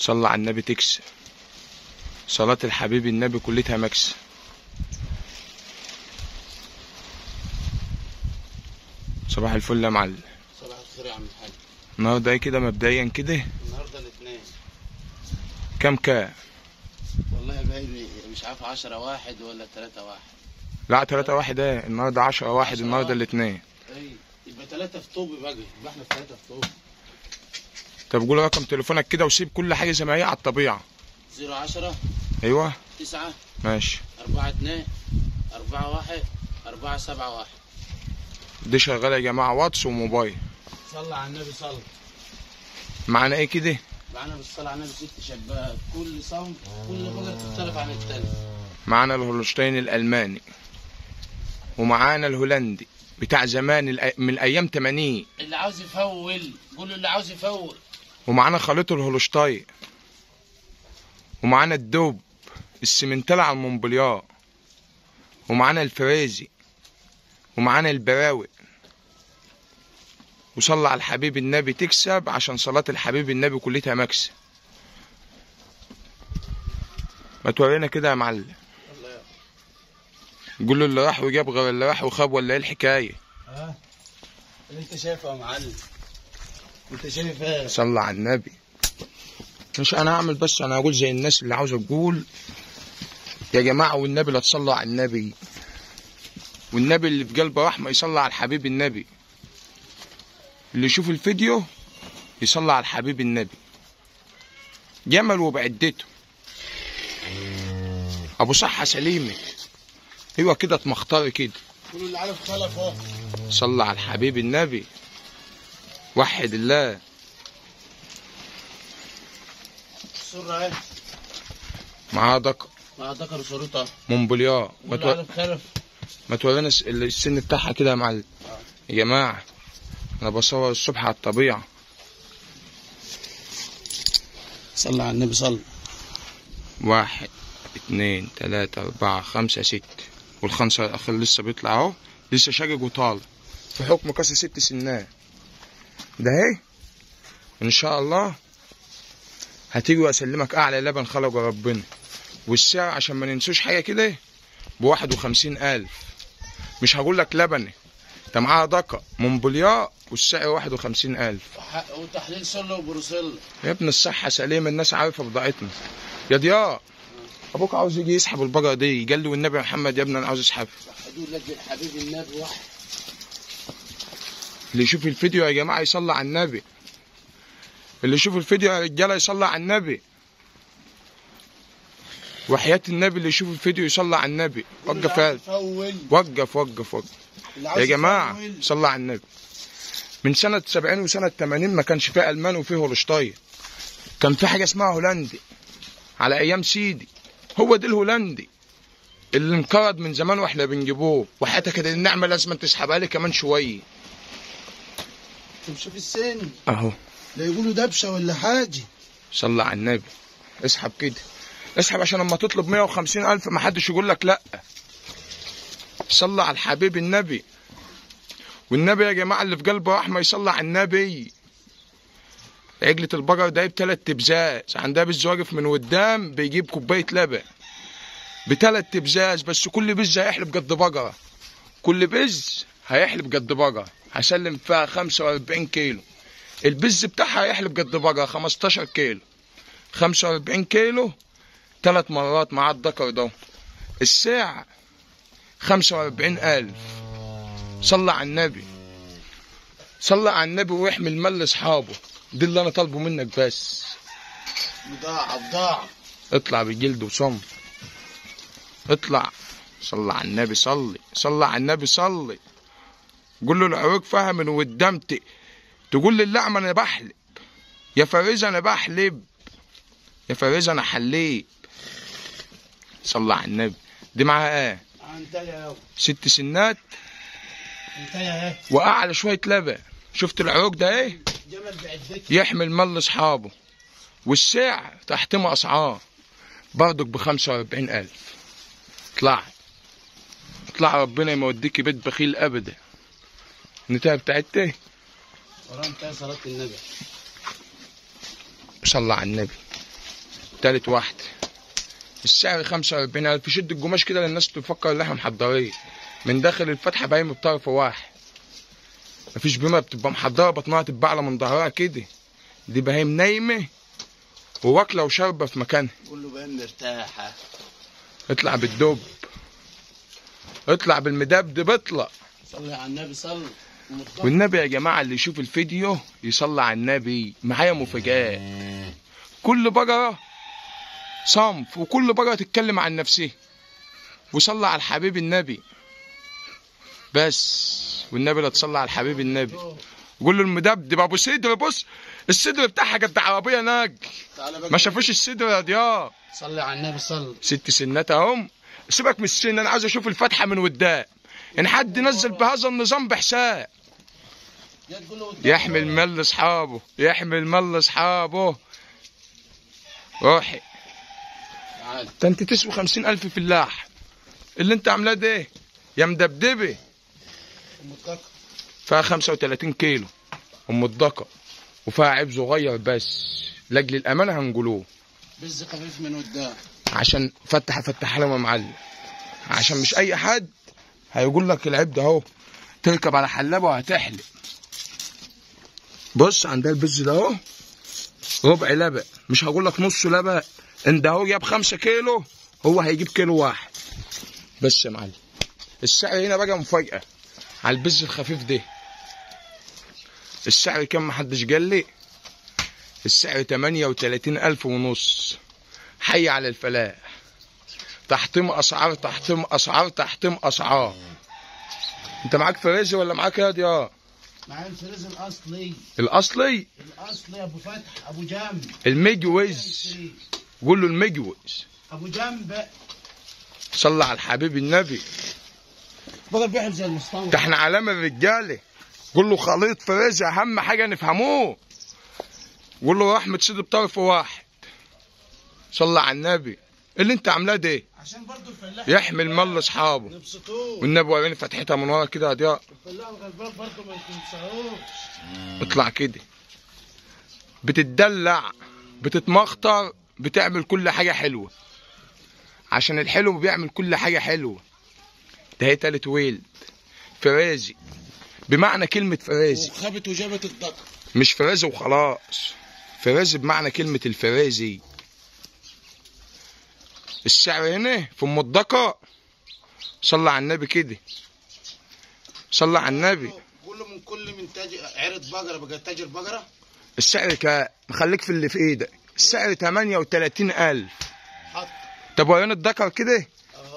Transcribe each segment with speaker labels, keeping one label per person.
Speaker 1: صلى على النبي تكسب صلاة الحبيب النبي كلتها مكسب صباح الفل يا معلم
Speaker 2: صباح الخير يا عم الحاج
Speaker 1: النهارده ايه كده مبدئيا كده
Speaker 2: النهارده الاثنين
Speaker 1: كام كام
Speaker 2: والله باين مش عارف 10 واحد ولا 3 واحد
Speaker 1: لا تلاتة واحد ايه النهارده عشرة واحد
Speaker 2: عشرة
Speaker 1: النهارده
Speaker 2: واحد.
Speaker 1: الاتنين
Speaker 2: اي يبقى 3 في طوب بقى يبقى احنا في 3 في طوب
Speaker 1: طب قول رقم تليفونك كده وسيب كل حاجة زي ما هي على الطبيعة
Speaker 2: 010
Speaker 1: ايوه
Speaker 2: 9
Speaker 1: ماشي
Speaker 2: 4 2 4 1 4 7 1
Speaker 1: دي شغالة يا جماعة واتس وموبايل
Speaker 2: صلى على النبي صلى
Speaker 1: معانا ايه كده
Speaker 2: معانا بالصلاة على النبي ست شباب كل صنف كل بقرة تختلف عن التاني
Speaker 1: معانا الهولشتين الألماني ومعانا الهولندي بتاع زمان الأ- من أيام 80
Speaker 2: اللي عاوز يفول قول له اللي عاوز يفول
Speaker 1: ومعانا خليط الهولشتاين ومعانا الدوب السمنتال على المونبليار ومعانا الفريزي ومعانا البراوي وصلى على الحبيب النبي تكسب عشان صلاة الحبيب النبي كلتها مكسب ما تورينا كده يا معلم
Speaker 2: الله
Speaker 1: قول له اللي راح وجاب غير اللي راح وخاب ولا ايه الحكايه
Speaker 2: ها اللي انت شايفه يا معلم انت شايف ايه
Speaker 1: صلى على النبي مش انا اعمل بس انا اقول زي الناس اللي عاوزه تقول يا جماعه والنبي لا تصلوا على النبي والنبي اللي في قلبه رحمه يصلي على الحبيب النبي اللي يشوف الفيديو يصلي على الحبيب النبي جمل وبعدته ابو صحه سليمه ايوه كده اتمختار كده
Speaker 2: كل اللي عارف خلف اهو
Speaker 1: صلى على الحبيب النبي وحد الله
Speaker 2: السرة ايه
Speaker 1: معاه دق
Speaker 2: مع ذكر صورتها
Speaker 1: مونبليار ما
Speaker 2: واللي
Speaker 1: تو-
Speaker 2: عارف خلف
Speaker 1: ما تورينا الس- السن بتاعها كده يا معلم يا جماعة أنا بصور الصبح على الطبيعة
Speaker 2: صلى على النبي صلى
Speaker 1: واحد اتنين تلاتة أربعة خمسة ست والخمسة الأخير لسه بيطلع أهو لسه شاقق وطالع في حكم كسر ست سنات ده اهي إن شاء الله هتيجي وأسلمك أعلى لبن خلقه ربنا والسعر عشان ما ننسوش حاجة كده بواحد وخمسين ألف مش هقول لك لبني ده معاها دقة مونبليار والسعر واحد وخمسين ألف
Speaker 2: وح- وتحليل سله وبروسيلا
Speaker 1: يا ابن الصحة سليمة الناس عارفة بضاعتنا يا ضياء أبوك عاوز يجي يسحب البقرة دي قال لي والنبي يا محمد يا ابني أنا عاوز أسحب
Speaker 2: وحدود لك الحبيب النبي واحد
Speaker 1: اللي يشوف الفيديو يا جماعة يصلي على النبي اللي يشوف الفيديو يا رجالة يصلي على النبي وحياة النبي اللي يشوف الفيديو يصلي على النبي وقف يا-
Speaker 2: فول
Speaker 1: وقف وقف وقف
Speaker 2: اللي
Speaker 1: يا
Speaker 2: عاوز
Speaker 1: جماعة
Speaker 2: يفول.
Speaker 1: صلى على النبي من سنة 70 وسنة 80 ما كانش فيه ألمان وفيه هولشتاين كان في حاجة اسمها هولندي على أيام سيدي هو ده الهولندي اللي انقرض من زمان واحنا بنجيبوه وحياتك كده النعمة لازم تسحبها لي كمان شوية
Speaker 2: طب شوف السن
Speaker 1: أهو
Speaker 2: لا يقولوا دبشه ولا حاجه
Speaker 1: صلى على النبي اسحب كده اسحب عشان لما تطلب 150 ألف ما حدش يقول لك لأ صلى على الحبيب النبي والنبي يا جماعة اللي في قلبه رحمة يصلى على النبي عجلة البقر ده بتلات تبزاز عندها بز واقف من قدام بيجيب كوباية لبن بتلات تبزاز بس كل بز هيحلب قد بقرة كل بز هيحلب قد بقرة هسلم فيها 45 كيلو البز بتاعها هيحلب قد بقرة 15 كيلو 45 كيلو ثلاث مرات مع الذكر ده الساعة 45 ألف صلى على النبي صلى على النبي ويحمل مال لاصحابه دي اللي انا طالبه منك بس
Speaker 2: بضاعه بضاعه
Speaker 1: اطلع بجلد وصم اطلع صلى على النبي صلي صلى على النبي صلي قول له العروق فهم من قدام ت- تقول للعمة انا بحلب يا فارس انا بحلب يا فارس انا حليب صلى على النبي دي معاها ايه
Speaker 2: انتهى يا
Speaker 1: ست سنات
Speaker 2: انتهى اهي
Speaker 1: واعلى شويه لبن شفت العروق ده ايه
Speaker 2: جمل بعدتك
Speaker 1: يحمل مال لاصحابه والسعر تحتمه اسعار برضك ب 45 ألف اطلع اطلع ربنا ما يوديك بيت بخيل ابدا النتايه بتاعتي
Speaker 2: ورا انتهى صلاه النبي
Speaker 1: صلى على النبي تالت واحدة السعر خمسة وأربعين ألف شد القماش كده للناس تفكر إن احنا محضرين من داخل الفتحة باين بطرف واحد مفيش بما بتبقى محضرة بطنها تبقى أعلى من ظهرها كده دي بهايم نايمة وواكلة وشاربة في مكانها
Speaker 2: كله باين مرتاحة
Speaker 1: اطلع بالدب اطلع بالمدبدب اطلع
Speaker 2: صلي على النبي صلي ومطلق.
Speaker 1: والنبي يا جماعة اللي يشوف الفيديو يصلي على النبي معايا مفاجآت كل بقرة صنف وكل بقرة تتكلم عن نفسها وصلى على الحبيب النبي بس والنبي لا تصلى على الحبيب النبي قول له المدبدب ابو صدر بص الصدر بتاعها قد عربيه ناج
Speaker 2: تعالى بقى
Speaker 1: ما شافوش الصدر يا ضياء
Speaker 2: صلي على النبي صلي
Speaker 1: ست سنات اهم سيبك من السن انا عايز اشوف الفتحه من قدام ان حد نزل بهذا النظام بحساب
Speaker 2: يا تقول له قدام
Speaker 1: يحمل مال لاصحابه يحمل مال لاصحابه روحي
Speaker 2: تعال
Speaker 1: ده انت تسوي خمسين الف في اللحم اللي انت عاملاه ده يا مدبدبه
Speaker 2: ومطلق.
Speaker 1: فيها خمسة وتلاتين كيلو ام الدقة وفيها عيب صغير بس لاجل الامانه هنقولوه
Speaker 2: بز خفيف من قدام
Speaker 1: عشان فتح فتح لهم يا معلم عشان مش اي حد هيقول لك العيب ده اهو تركب على حلابه وهتحلق بص عندها البز ده اهو ربع لبن مش هقول لك نص لبن ان ده هو جاب خمسة كيلو هو هيجيب كيلو واحد بس يا معلم السعر هنا بقى مفاجأة على البز الخفيف ده السعر كام محدش قال لي السعر 38 ألف ونص حي على الفلاح تحطيم اسعار تحطيم اسعار تحطيم اسعار انت معاك فريزي ولا معاك يا يا
Speaker 2: معايا الفريز الاصلي
Speaker 1: الاصلي
Speaker 2: الاصلي ابو فتح ابو جنب
Speaker 1: المجوز قول له المجوز
Speaker 2: ابو جنب
Speaker 1: صلى على الحبيب النبي
Speaker 2: بقى بيحب زي
Speaker 1: ده
Speaker 2: المصطنع
Speaker 1: احنا علامه الرجاله قول له خليط فريزي اهم حاجه نفهموه قول له رحمه سيدي بطرف واحد صلى على النبي اللي انت عاملاه ده
Speaker 2: عشان برضو الفلاح
Speaker 1: يحمل مال لاصحابه
Speaker 2: نبسطوه
Speaker 1: والنبي وريني فتحتها من ورا كده يا ضياء
Speaker 2: الفلاح الغلبان برضو ما تنساهوش
Speaker 1: اطلع كده بتتدلع بتتمخطر بتعمل كل حاجة حلوة عشان الحلو بيعمل كل حاجة حلوة ده هي تالت ويلد فرازي بمعنى كلمة فرازي
Speaker 2: وخبت وجابت الدقة
Speaker 1: مش فرازي وخلاص فرازي بمعنى كلمة الفرازي السعر هنا في ام الدقة صلى على النبي كده صلى على النبي
Speaker 2: قول له من كل من تاجر عرض بقرة بقى تاجر بقرة
Speaker 1: السعر كام خليك في اللي في ايدك السعر 38000
Speaker 2: حط
Speaker 1: طب وريني الدكر كده
Speaker 2: اهو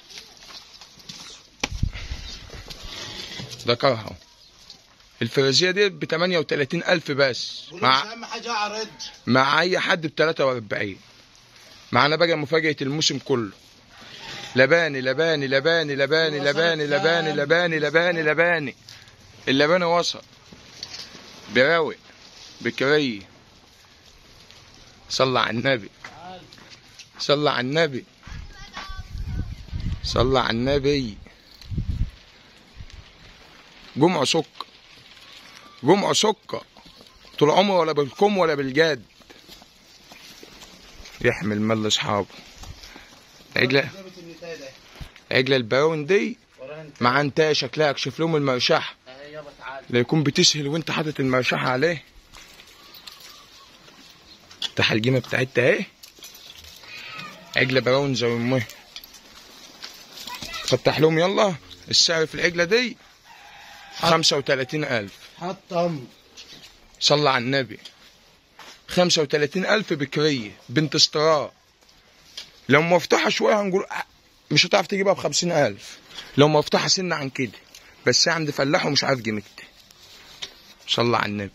Speaker 1: دكر اهو الفرازية دي ب 38000 بس
Speaker 2: قول له مش
Speaker 1: مع
Speaker 2: اهم حاجة اعرض
Speaker 1: مع اي حد ب 43 معانا بقى مفاجأة الموسم كله لباني لباني لباني لباني لباني لباني لباني لباني لباني اللباني وصل براوي بكرية صلى على النبي صلى على النبي صلى على النبي جمعة سكر جمعة سكر طول عمره ولا بالكم ولا بالجد يحمل مال لاصحابه عجلة
Speaker 2: جابت النتاية ده
Speaker 1: عجلة البراون دي
Speaker 2: وراها انت
Speaker 1: مع انتهى شكلها اكشف لهم المرشحة
Speaker 2: اهي يابا تعالى
Speaker 1: لا يكون بتسهل وانت حاطط المرشحة عليه افتح الجيمة بتاعتها اهي عجلة براون زي امها فتح لهم يلا السعر في العجلة دي خمسة وتلاتين ألف
Speaker 2: حطم
Speaker 1: صلى على النبي خمسة وتلاتين ألف بكرية بنت استراء لو مفتوحة شوية هنقول أه، مش هتعرف تجيبها بخمسين ألف لو مفتوحة سنة عن كده بس هي عند فلاح ومش عارف قيمتها صلى على النبي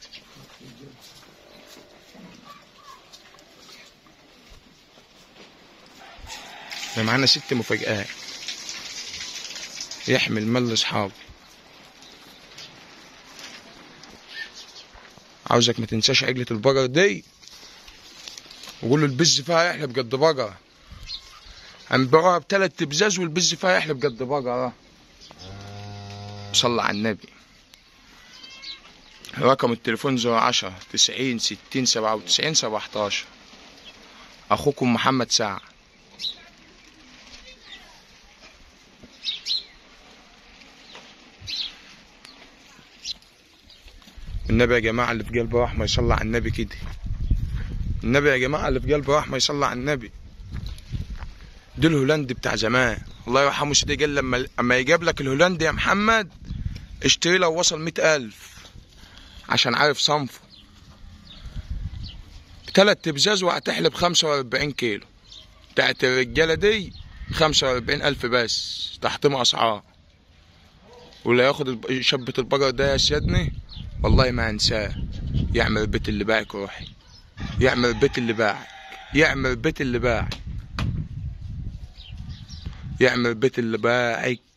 Speaker 1: احنا معانا ست مفاجآت يحمل مال لاصحابه عاوزك ما تنساش عجلة البقر دي وقول له البز فيها يحلب قد بقرة هنبيعوها بتلات ابزاز والبز فيها يحلب قد بقرة صلى على النبي رقم التليفون زو عشرة تسعين ستين سبعة وتسعين سبعتاشر اخوكم محمد سعد النبي يا جماعة اللي في قلبه رحمة يصلى على النبي كده النبي يا جماعة اللي في قلبه رحمة يصلى على النبي ده الهولندي بتاع زمان الله يرحمه سيدي قال لما اما يجيب لك الهولندي يا محمد اشتري لو وصل مئة ألف عشان عارف صنفه تلات ابزاز وهتحلب خمسة وأربعين كيلو بتاعت الرجالة دي خمسة وأربعين ألف بس تحطيم أسعار واللي ياخد الب- شبة البقر ده يا سيادني والله ما انساه يعمل البيت اللي باعك روحي يعمل البيت اللي باعك يعمل البيت اللي باعك يعمل البيت اللي باعك